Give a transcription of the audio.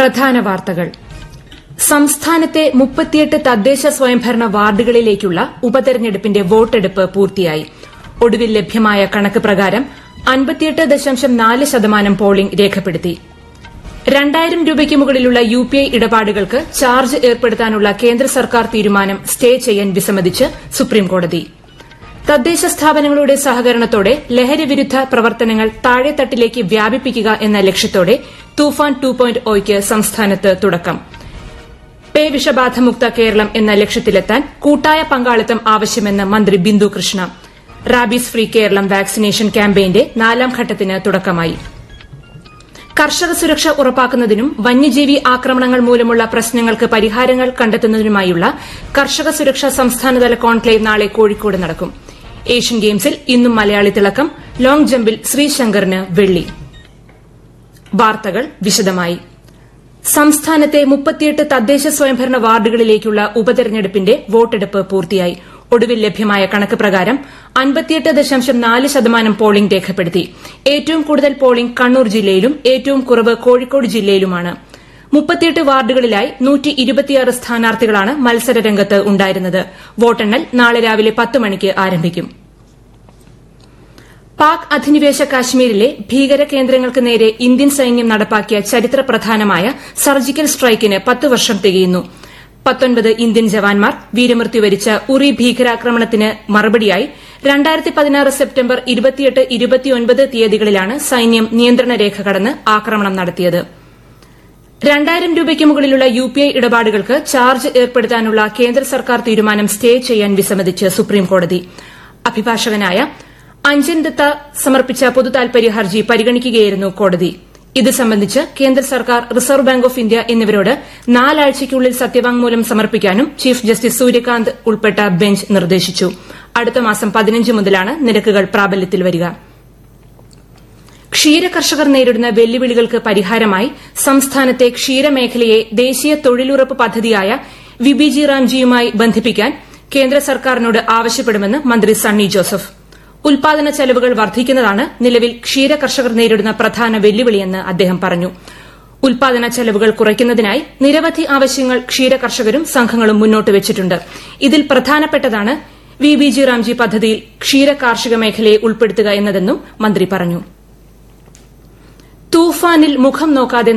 പ്രധാന വാർത്തകൾ സംസ്ഥാനത്തെ മുപ്പത്തിയെട്ട് തദ്ദേശ സ്വയംഭരണ വാർഡുകളിലേക്കുള്ള ഉപതെരഞ്ഞെടുപ്പിന്റെ വോട്ടെടുപ്പ് പൂർത്തിയായി ഒടുവിൽ ലഭ്യമായ കണക്ക് പ്രകാരം അൻപത്തിയെട്ട് ദശാംശം നാല് ശതമാനം പോളിംഗ് രേഖപ്പെടുത്തി രണ്ടായിരം രൂപയ്ക്ക് മുകളിലുള്ള യു പി ഐ ഇടപാടുകൾക്ക് ചാർജ് ഏർപ്പെടുത്താനുള്ള കേന്ദ്ര സർക്കാർ തീരുമാനം സ്റ്റേ ചെയ്യാൻ വിസമ്മതിച്ച് സുപ്രീംകോടതി തദ്ദേശ സ്ഥാപനങ്ങളുടെ സഹകരണത്തോടെ ലഹരി വിരുദ്ധ പ്രവർത്തനങ്ങൾ താഴെത്തട്ടിലേക്ക് വ്യാപിപ്പിക്കുക എന്ന ലക്ഷ്യത്തോടെ തൂഫാൻ ടു പോയിന്റ് ഒയ്ക്ക് സംസ്ഥാനത്ത് തുടക്കം പേ വിഷബാധമുക്ത കേരളം എന്ന ലക്ഷ്യത്തിലെത്താൻ കൂട്ടായ പങ്കാളിത്തം ആവശ്യമെന്ന് മന്ത്രി Bindu Krishna rabies free Keralam vaccination ക്യാമ്പയിന്റെ നാലാം ഘട്ടത്തിന് തുടക്കമായി കർഷക സുരക്ഷ ഉറപ്പാക്കുന്നതിനും വന്യജീവി ആക്രമണങ്ങൾ മൂലമുള്ള പ്രശ്നങ്ങൾക്ക് പരിഹാരങ്ങൾ കണ്ടെത്തുന്നതിനുമായുള്ള കർഷക സുരക്ഷ സംസ്ഥാനതല കോൺക്ലേവ് നാളെ കോഴിക്കോട് നടക്കും ഏഷ്യൻ ഗെയിംസിൽ ഇന്നും മലയാളി തിളക്കം ലോങ് ജമ്പിൽ ശ്രീശങ്കറിന് വെള്ളി വാർത്തകൾ വിശദമായി സംസ്ഥാനത്തെ മുപ്പത്തിയെട്ട് തദ്ദേശ സ്വയംഭരണ വാർഡുകളിലേക്കുള്ള ഉപതെരഞ്ഞെടുപ്പിന്റെ വോട്ടെടുപ്പ് പൂർത്തിയായി ഒടുവിൽ ലഭ്യമായ കണക്ക് പ്രകാരം അൻപത്തിയെട്ട് ദശാംശം നാല് ശതമാനം പോളിംഗ് രേഖപ്പെടുത്തി ഏറ്റവും കൂടുതൽ പോളിംഗ് കണ്ണൂർ ജില്ലയിലും ഏറ്റവും കുറവ് കോഴിക്കോട് ജില്ലയിലുമാണ് മുപ്പത്തിയെട്ട് വാർഡുകളിലായി നൂറ്റി ഇരുപത്തിയാറ് സ്ഥാനാർത്ഥികളാണ് മത്സരരംഗത്ത് ഉണ്ടായിരുന്നത് വോട്ടെണ്ണൽ നാളെ രാവിലെ പത്ത് മണിക്ക് ആരംഭിക്കും പാക് അധിനിവേശ കാശ്മീരിലെ ഭീകര കേന്ദ്രങ്ങൾക്ക് നേരെ ഇന്ത്യൻ സൈന്യം നടപ്പാക്കിയ ചരിത്രപ്രധാനമായ സർജിക്കൽ സ്ട്രൈക്കിന് പത്ത് വർഷം തികയുന്നു പത്തൊൻപത് ഇന്ത്യൻ ജവാന്മാർ വീരമൃത്യു വരിച്ച ഉറി ഭീകരാക്രമണത്തിന് മറുപടിയായി രണ്ടായിരത്തി പതിനാറ് സെപ്റ്റംബർ ഇരുപത്തിയെട്ട് ഇരുപത്തിയൊൻപത് തീയതികളിലാണ് സൈന്യം നിയന്ത്രണ രേഖ കടന്ന് ആക്രമണം നടത്തിയത് രണ്ടായിരം രൂപയ്ക്ക് മുകളിലുള്ള യു പി ഐ ഇടപാടുകൾക്ക് ചാർജ് ഏർപ്പെടുത്താനുള്ള കേന്ദ്ര സർക്കാർ തീരുമാനം സ്റ്റേ ചെയ്യാൻ വിസമ്മതിച്ച് സുപ്രീംകോടതി അഭിഭാഷകനായ അഞ്ജൻ ദത്ത സമർപ്പിച്ച പൊതുതാൽപര്യ ഹർജി പരിഗണിക്കുകയായിരുന്നു കോടതി ഇത് സംബന്ധിച്ച് കേന്ദ്ര സർക്കാർ റിസർവ് ബാങ്ക് ഓഫ് ഇന്ത്യ എന്നിവരോട് നാലാഴ്ചയ്ക്കുള്ളിൽ സത്യവാങ്മൂലം സമർപ്പിക്കാനും ചീഫ് ജസ്റ്റിസ് സൂര്യകാന്ത് ഉൾപ്പെട്ട ബെഞ്ച് നിർദ്ദേശിച്ചു അടുത്ത മാസം പതിനഞ്ച് മുതലാണ് നിരക്കുകൾ പ്രാബല്യത്തിൽ വരിക ക്ഷീര കർഷകർ നേരിടുന്ന വെല്ലുവിളികൾക്ക് പരിഹാരമായി സംസ്ഥാനത്തെ ക്ഷീരമേഖലയെ ദേശീയ തൊഴിലുറപ്പ് പദ്ധതിയായ വിബിജി റാംജിയുമായി ബന്ധിപ്പിക്കാൻ കേന്ദ്ര സർക്കാരിനോട് ആവശ്യപ്പെടുമെന്ന് മന്ത്രി സണ്ണി ജോസഫ് ഉൽപാദന ചെലവുകൾ വർദ്ധിക്കുന്നതാണ് നിലവിൽ ക്ഷീര കർഷകർ നേരിടുന്ന പ്രധാന വെല്ലുവിളിയെന്ന് അദ്ദേഹം പറഞ്ഞു ഉൽപാദന ചെലവുകൾ കുറയ്ക്കുന്നതിനായി നിരവധി ആവശ്യങ്ങൾ ക്ഷീര കർഷകരും സംഘങ്ങളും മുന്നോട്ട് വച്ചിട്ടുണ്ട് ഇതിൽ പ്രധാനപ്പെട്ടതാണ് വി ബി ജി റാംജി പദ്ധതിയിൽ ക്ഷീര കാർഷിക മേഖലയെ ഉൾപ്പെടുത്തുക എന്നതെന്നും മന്ത്രി പറഞ്ഞു തൂഫാനിൽ മുഖം നോക്കാതെ